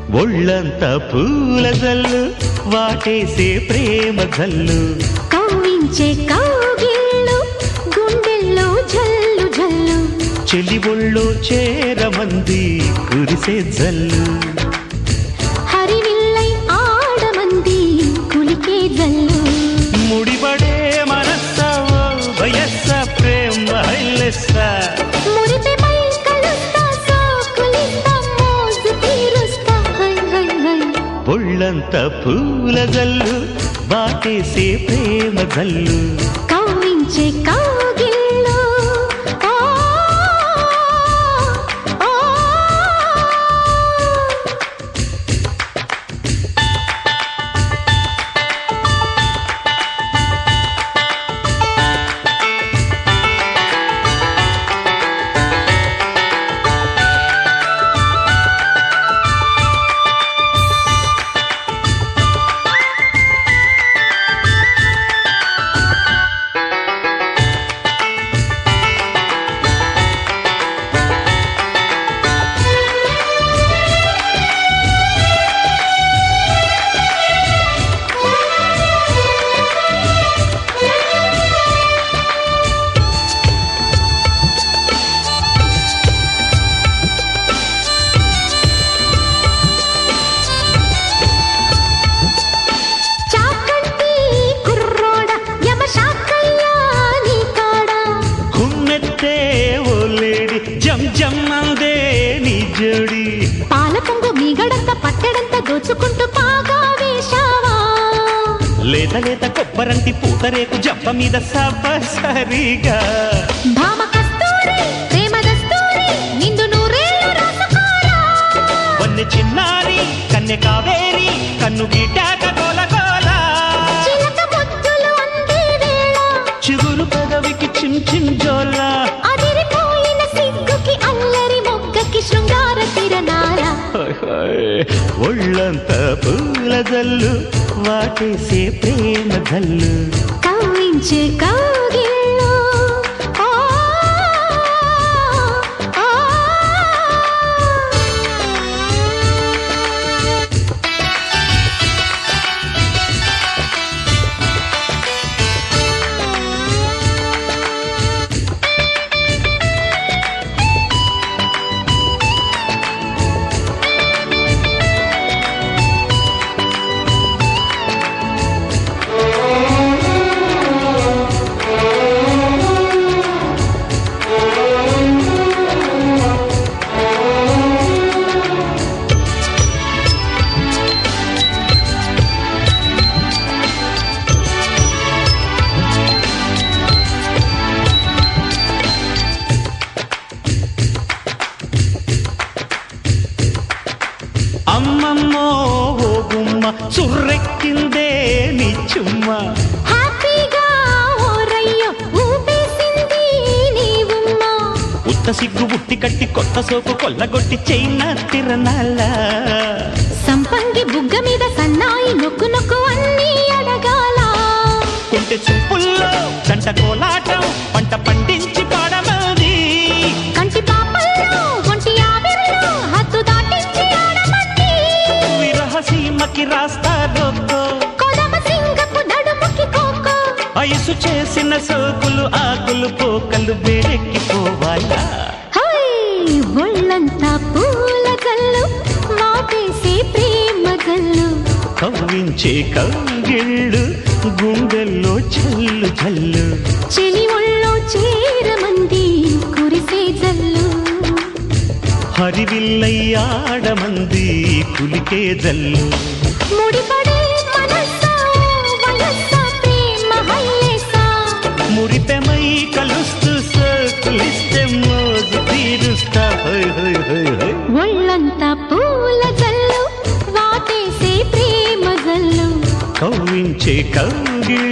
ఒళ్ళంత పూల జల్లు వాటేసే ప్రేమ జల్లు కవ్వించే కౌగిళ్ళు గుండెల్లో జల్లు జల్లు చెలి ఒళ్ళో చేరమంది కురిసే జల్లు హరివిల్లై ఆడమంది కులికే జల్లు ముడిపడే మనస్స ఓ వయస్స ప్రేమ హైలెస్స మురిపెపై కలుస్తా సోకులిస్తా మోజు తీరుస్తా హై హై హై ఒళ్ళంత పూల జల్లు వాటేసే ప్రేమ జల్లు కవ్వించే కౌగిళ్ళు ఆ, ఆ, చాకంటి కుర్రోడ యమ శాకయ్యా నీ కాడ కుమ్మెత్తే ఓ లేడి జం జం అందే నీ జోడి పాల పొంగు మీగడంత పట్టెడంత దోచుకుంటూ పాగా వేశావా లేత లేత కొబ్బరంటి పూతరేకు జంప మీద సరిగా భామ కస్తూరి ప్రేమ దస్తూరి నిండు నూరేళ్ళు రాసుకోరా వన్నె చిన్నారి కన్నె కావేరి కన్ను గీటాక గోల గోల చిలక ముద్దులు అందే వేళ చిగురు పెదవికి చిమ్ చిమ్ జోల అదిరిపోయిన సిగ్గుకి అల్లరి మొగ్గకి శృంగార తిరణాల హాయ్ హాయ్. ఒళ్ళంత పూల జల్లు వాటేసే ప్రేమ జల్లు కవ్వించే కౌగిళ్ళు ఆ, ఆ, అమ్మమ్మో ఓ గుమ్మ చుర్రెక్కిందే నీ చుమ్మ హ్యాపీగా ఓరయ్యో ఊపేసింది నీ ఉమ్మ ఉత్త సిగ్గు బుట్టి కట్టి కొత్త సోపు కొల్లగొట్టి చైనా తిరణాల సంపంగి బుగ్గ మీద సన్నాయి నొక్కు నొక్కు అన్నీ అడగాల కుంటె చూపుల్లో గంట కోలాటం పంట పండించి పాడమది కంటి పాపల్లో ఒంటి ఆవిరిలో హద్దు దాటించి ఆడమంది విరహ సీమకి రాస్తారో కొదమ సింగపు నడుముకి కోకో వయసు చేసిన సోకులు ఆకులు పోకలు వేడెక్కిపోవాలా హై ఒళ్ళంతా పూల జల్లు వాటేసే ప్రేమ జల్లు కవ్వించే కౌగిళ్ళు గుండెల్లో చల్లు చల్లు చెలి ఒళ్ళో చేరమంది కురిసే జల్లు హరివిల్లయ్యాడమంది కులికే జల్లు ముడిపడే మనసా వయస్సా ప్రేమ హైలేసా మురిపెమై కలుస్తూ సోకులిస్తే మోజు తీరుస్తా హై హై హై హై ఒళ్ళంతా పూల జల్లు వాటేసే ప్రేమ జల్లు కవ్వించే కౌగిళ్ళు